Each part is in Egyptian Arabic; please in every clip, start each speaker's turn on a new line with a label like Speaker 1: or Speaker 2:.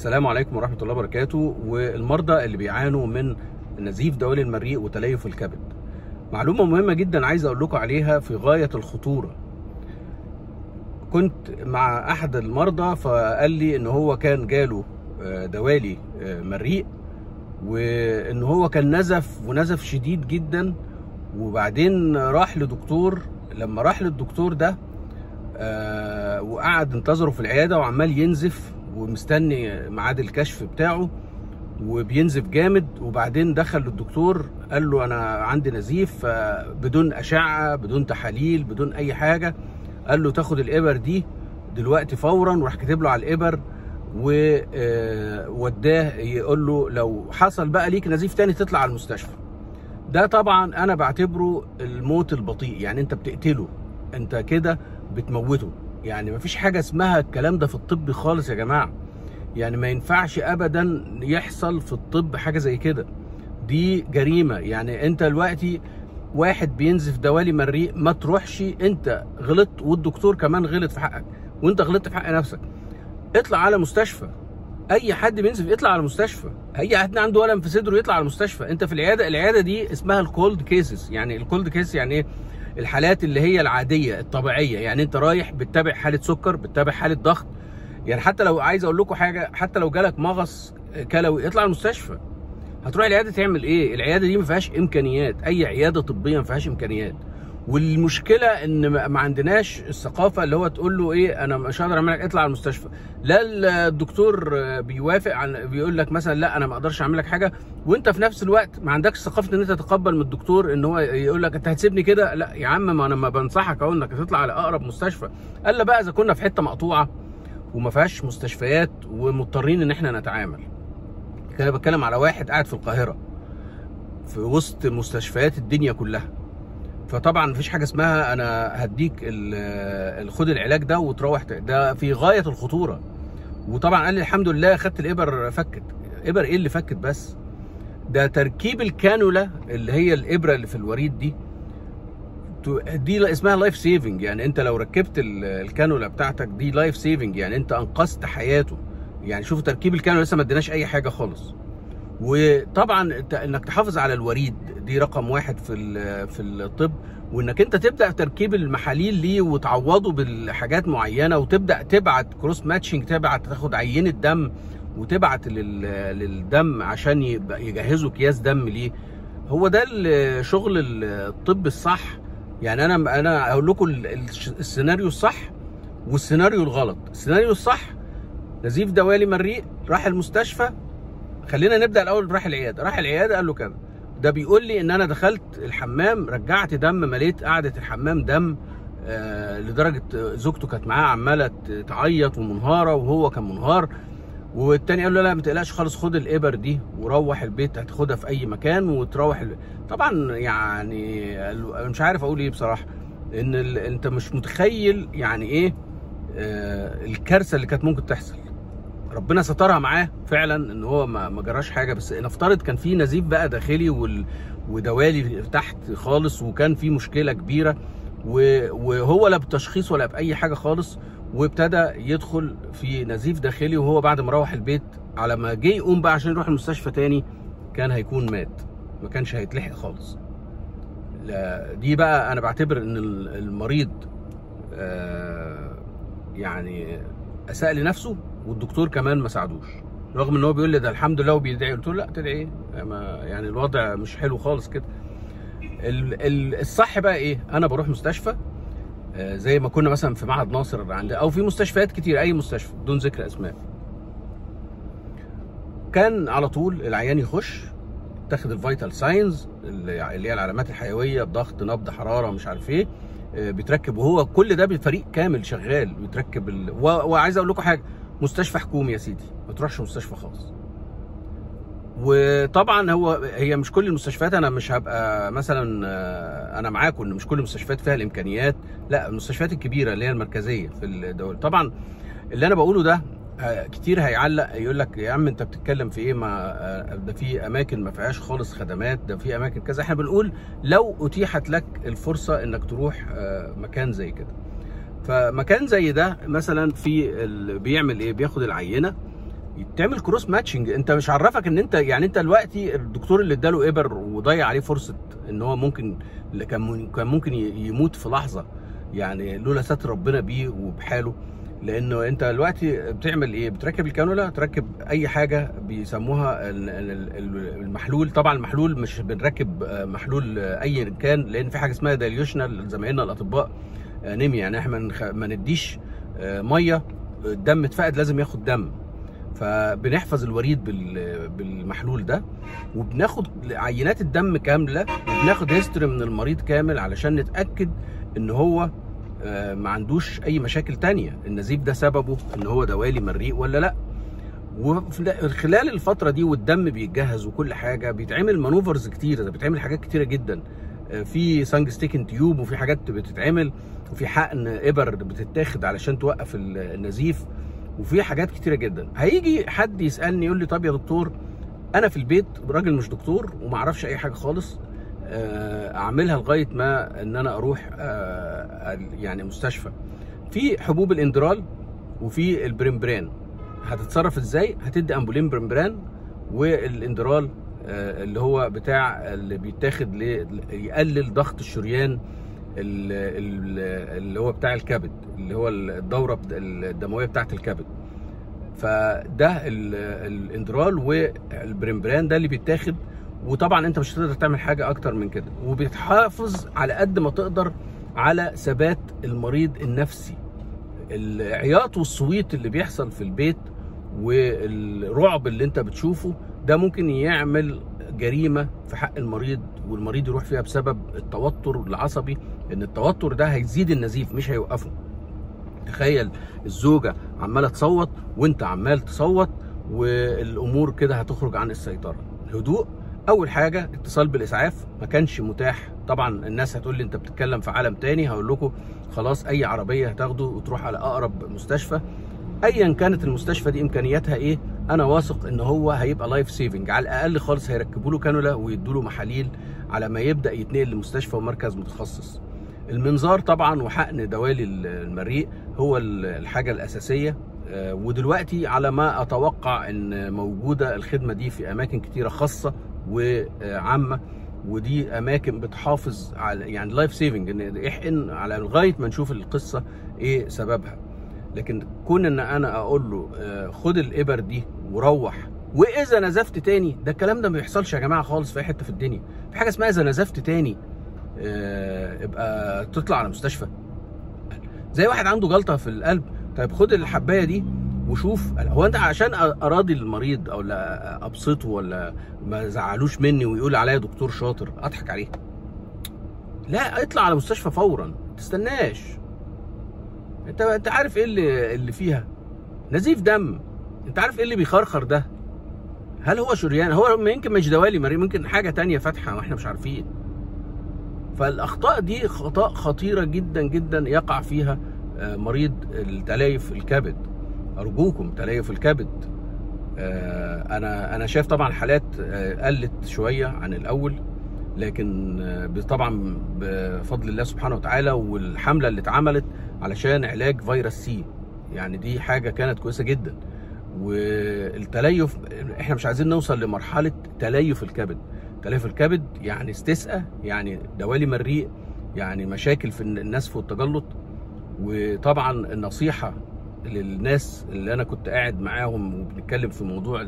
Speaker 1: السلام عليكم ورحمة الله وبركاته والمرضى اللي بيعانوا من نزيف دوالي المريء وتليف الكبد معلومة مهمة جدا عايز أقول لكم عليها في غاية الخطورة كنت مع أحد المرضى فقال لي إن هو كان جاله دوالي مريء وإن هو كان نزف ونزف شديد جدا وبعدين راح لدكتور لما راح للدكتور ده آه وقعد انتظره في العياده وعمال ينزف ومستني ميعاد الكشف بتاعه وبينزف جامد وبعدين دخل للدكتور قال له انا عندي نزيف بدون اشعه بدون تحاليل بدون اي حاجه قال له تاخد الابر دي دلوقتي فورا وراح كاتب له على الابر ووداه يقول له لو حصل بقى ليك نزيف تاني تطلع على المستشفى ده طبعا انا بعتبره الموت البطيء يعني انت بتقتله انت كده بتموته يعني مفيش حاجه اسمها الكلام ده في الطب خالص يا جماعه يعني ما ينفعش ابدا يحصل في الطب حاجه زي كده دي جريمه يعني انت دلوقتي واحد بينزف دوالي مريء ما تروحش انت غلطت والدكتور كمان غلط في حقك وانت غلطت في حق نفسك اطلع على مستشفى اي حد بينزف يطلع على المستشفى اي حد عنده ولم في صدره يطلع على المستشفى انت في العياده العياده دي اسمها الكولد كيسز يعني الكولد كيس يعني ايه الحالات اللي هي العاديه الطبيعيه يعني انت رايح بتتابع حاله سكر بتتابع حاله ضغط يعني حتى لو عايز اقول لكم حاجه حتى لو جالك مغص كلوي اطلع المستشفى هتروح العياده تعمل ايه العياده دي ما فيهاش امكانيات اي عياده طبيه ما فيهاش امكانيات والمشكله ان ما عندناش الثقافه اللي هو تقول له ايه انا مش هقدر اعمل لك اطلع على المستشفى لا الدكتور بيوافق عن بيقول لك مثلا لا انا ما اقدرش اعمل لك حاجه وانت في نفس الوقت ما عندكش ثقافه ان انت تتقبل من الدكتور ان هو يقول لك انت هتسيبني كده لا يا عم ما انا ما بنصحك اهو انك تطلع على اقرب مستشفى الا بقى اذا كنا في حته مقطوعه وما فيهاش مستشفيات ومضطرين ان احنا نتعامل كده بتكلم على واحد قاعد في القاهره في وسط مستشفيات الدنيا كلها فطبعا مفيش حاجه اسمها انا هديك خد العلاج ده وتروح ده في غايه الخطوره وطبعا قال لي الحمد لله خدت الابر فكت ابر ايه اللي فكت بس ده تركيب الكانولا اللي هي الابره اللي في الوريد دي دي اسمها لايف سيفنج يعني انت لو ركبت الكانولا بتاعتك دي لايف سيفنج يعني انت انقذت حياته يعني شوف تركيب الكانولا لسه ما اديناش اي حاجه خالص وطبعا انك تحافظ على الوريد دي رقم واحد في في الطب وانك انت تبدا تركيب المحاليل ليه وتعوضه بالحاجات معينه وتبدا تبعت كروس ماتشنج تبعت تاخد عينه دم وتبعت للدم عشان يجهزوا اكياس دم ليه هو ده شغل الطب الصح يعني انا انا اقول لكم السيناريو الصح والسيناريو الغلط السيناريو الصح نزيف دوالي مريء راح المستشفى خلينا نبدا الاول راح العياده راح العياده قال له كذا ده بيقول لي ان انا دخلت الحمام رجعت دم مليت قعده الحمام دم آه لدرجه زوجته كانت معاه عماله تعيط ومنهاره وهو كان منهار والتاني قال له لا ما تقلقش خالص خد الابر دي وروح البيت هتاخدها في اي مكان وتروح البيت. طبعا يعني مش عارف اقول ايه بصراحه ان انت مش متخيل يعني ايه آه الكارثه اللي كانت ممكن تحصل ربنا سترها معاه فعلا ان هو ما, ما جراش حاجه بس نفترض كان في نزيف بقى داخلي وال ودوالي تحت خالص وكان في مشكله كبيره وهو لا بتشخيص ولا باي حاجه خالص وابتدى يدخل في نزيف داخلي وهو بعد ما روح البيت على ما جه يقوم بقى عشان يروح المستشفى تاني كان هيكون مات ما كانش هيتلحق خالص دي بقى انا بعتبر ان المريض يعني اساء لنفسه والدكتور كمان ما ساعدوش رغم ان هو بيقول لي ده الحمد لله وبيدعي قلت له لا تدعي ايه يعني الوضع مش حلو خالص كده الصح بقى ايه انا بروح مستشفى زي ما كنا مثلا في معهد ناصر عند او في مستشفيات كتير اي مستشفى بدون ذكر اسماء كان على طول العيان يخش تاخد الفيتال ساينز اللي هي العلامات الحيويه ضغط نبض حراره مش عارف ايه بيتركب وهو كل ده بفريق كامل شغال بيتركب ال... و... وعايز اقول لكم حاجه مستشفى حكومي يا سيدي ما تروحش مستشفى خاص وطبعا هو هي مش كل المستشفيات انا مش هبقى مثلا انا معاكم ان مش كل المستشفيات فيها الامكانيات لا المستشفيات الكبيره اللي هي المركزيه في الدول طبعا اللي انا بقوله ده كتير هيعلق يقول لك يا عم انت بتتكلم في ايه ما ده في اماكن ما فيهاش خالص خدمات ده في اماكن كذا احنا بنقول لو اتيحت لك الفرصه انك تروح مكان زي كده فمكان زي ده مثلا في ال... بيعمل ايه بياخد العينه تعمل كروس ماتشنج انت مش عرفك ان انت يعني انت دلوقتي الدكتور اللي اداله ابر وضيع عليه فرصه ان هو ممكن اللي كان كان ممكن يموت في لحظه يعني لولا ستر ربنا بيه وبحاله لانه انت دلوقتي بتعمل ايه بتركب الكانولا تركب اي حاجه بيسموها المحلول طبعا المحلول مش بنركب محلول اي كان لان في حاجه اسمها دايليوشنال زمايلنا الاطباء انيميا يعني احنا ما نديش ميه الدم اتفقد لازم ياخد دم فبنحفظ الوريد بالمحلول ده وبناخد عينات الدم كامله وبناخد هيستوري من المريض كامل علشان نتاكد ان هو ما عندوش اي مشاكل تانية النزيف ده سببه ان هو دوالي مريء ولا لا وخلال الفتره دي والدم بيتجهز وكل حاجه بيتعمل مانوفرز كتيره بيتعمل حاجات كتيره جدا في سانج ستيكن تيوب وفي حاجات بتتعمل وفي حقن ابر بتتاخد علشان توقف النزيف وفي حاجات كتيره جدا هيجي حد يسالني يقول لي طب يا دكتور انا في البيت راجل مش دكتور وما اعرفش اي حاجه خالص اعملها لغايه ما ان انا اروح يعني مستشفى في حبوب الاندرال وفي البريمبران هتتصرف ازاي هتدي امبولين بريمبران والاندرال اللي هو بتاع اللي بيتاخد يقلل ضغط الشريان اللي هو بتاع الكبد اللي هو الدوره الدمويه بتاعه الكبد فده الاندرال والبريمبران ده اللي بيتاخد وطبعا انت مش هتقدر تعمل حاجه اكتر من كده وبتحافظ على قد ما تقدر على ثبات المريض النفسي العياط والصويت اللي بيحصل في البيت والرعب اللي انت بتشوفه ده ممكن يعمل جريمه في حق المريض والمريض يروح فيها بسبب التوتر العصبي ان التوتر ده هيزيد النزيف مش هيوقفه تخيل الزوجه عماله تصوت وانت عمال تصوت والامور كده هتخرج عن السيطره هدوء اول حاجه اتصال بالاسعاف ما كانش متاح طبعا الناس هتقول لي انت بتتكلم في عالم تاني هقول لكم خلاص اي عربيه هتاخده وتروح على اقرب مستشفى ايا كانت المستشفى دي امكانياتها ايه انا واثق ان هو هيبقى لايف سيفنج على الاقل خالص هيركبوا له كانولا ويدوا له محاليل على ما يبدا يتنقل لمستشفى ومركز متخصص المنظار طبعا وحقن دوالي المريء هو الحاجه الاساسيه ودلوقتي على ما اتوقع ان موجوده الخدمه دي في اماكن كتيره خاصه وعامه ودي اماكن بتحافظ على يعني لايف سيفنج ان احقن على لغايه ما نشوف القصه ايه سببها لكن كون ان انا اقول له خد الابر دي وروح واذا نزفت تاني ده الكلام ده ما بيحصلش يا جماعه خالص في اي حته في الدنيا في حاجه اسمها اذا نزفت تاني ابقى تطلع على مستشفى زي واحد عنده جلطه في القلب طيب خد الحبايه دي وشوف هو انت عشان اراضي المريض او لا ابسطه ولا ما زعلوش مني ويقول عليا دكتور شاطر اضحك عليه لا اطلع على مستشفى فورا ما تستناش انت انت عارف ايه اللي اللي فيها نزيف دم انت عارف ايه اللي بيخرخر ده هل هو شريان هو يمكن مش دوالي مريض ممكن حاجه تانية فاتحه واحنا مش عارفين فالاخطاء دي خطا خطيره جدا جدا يقع فيها مريض التلايف الكبد ارجوكم تليف الكبد انا انا شايف طبعا الحالات قلت شويه عن الاول لكن طبعا بفضل الله سبحانه وتعالى والحمله اللي اتعملت علشان علاج فيروس سي يعني دي حاجه كانت كويسه جدا والتليف احنا مش عايزين نوصل لمرحله تليف الكبد تليف الكبد يعني استسقى يعني دوالي مريء يعني مشاكل في النسف والتجلط وطبعا النصيحه للناس اللي انا كنت قاعد معاهم وبنتكلم في موضوع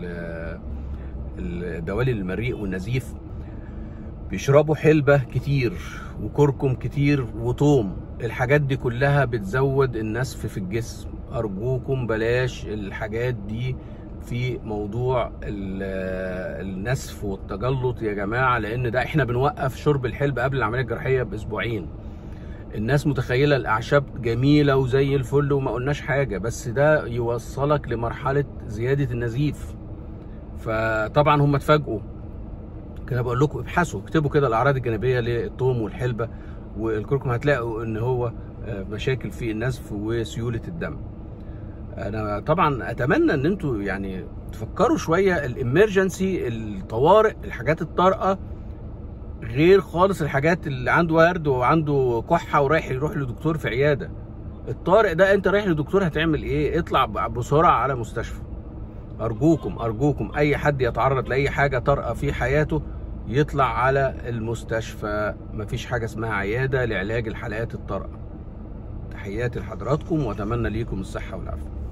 Speaker 1: الدوالي المريء والنزيف بيشربوا حلبة كتير وكركم كتير وطوم الحاجات دي كلها بتزود النسف في الجسم ارجوكم بلاش الحاجات دي في موضوع النسف والتجلط يا جماعة لان ده احنا بنوقف شرب الحلبة قبل العملية الجراحية باسبوعين الناس متخيله الاعشاب جميله وزي الفل وما قلناش حاجه بس ده يوصلك لمرحله زياده النزيف فطبعا هم اتفاجئوا كده بقول لكم ابحثوا اكتبوا كده الاعراض الجانبيه للثوم والحلبه والكركم هتلاقوا ان هو مشاكل في النزف وسيوله الدم انا طبعا اتمنى ان انتوا يعني تفكروا شويه الامرجنسي الطوارئ الحاجات الطارئه غير خالص الحاجات اللي عنده ورد وعنده كحه ورايح يروح لدكتور في عياده الطارئ ده انت رايح لدكتور هتعمل ايه اطلع بسرعه على مستشفى ارجوكم ارجوكم اي حد يتعرض لاي حاجه طارئه في حياته يطلع على المستشفى مفيش حاجه اسمها عياده لعلاج الحالات الطارئه تحياتي لحضراتكم واتمنى ليكم الصحه والعافيه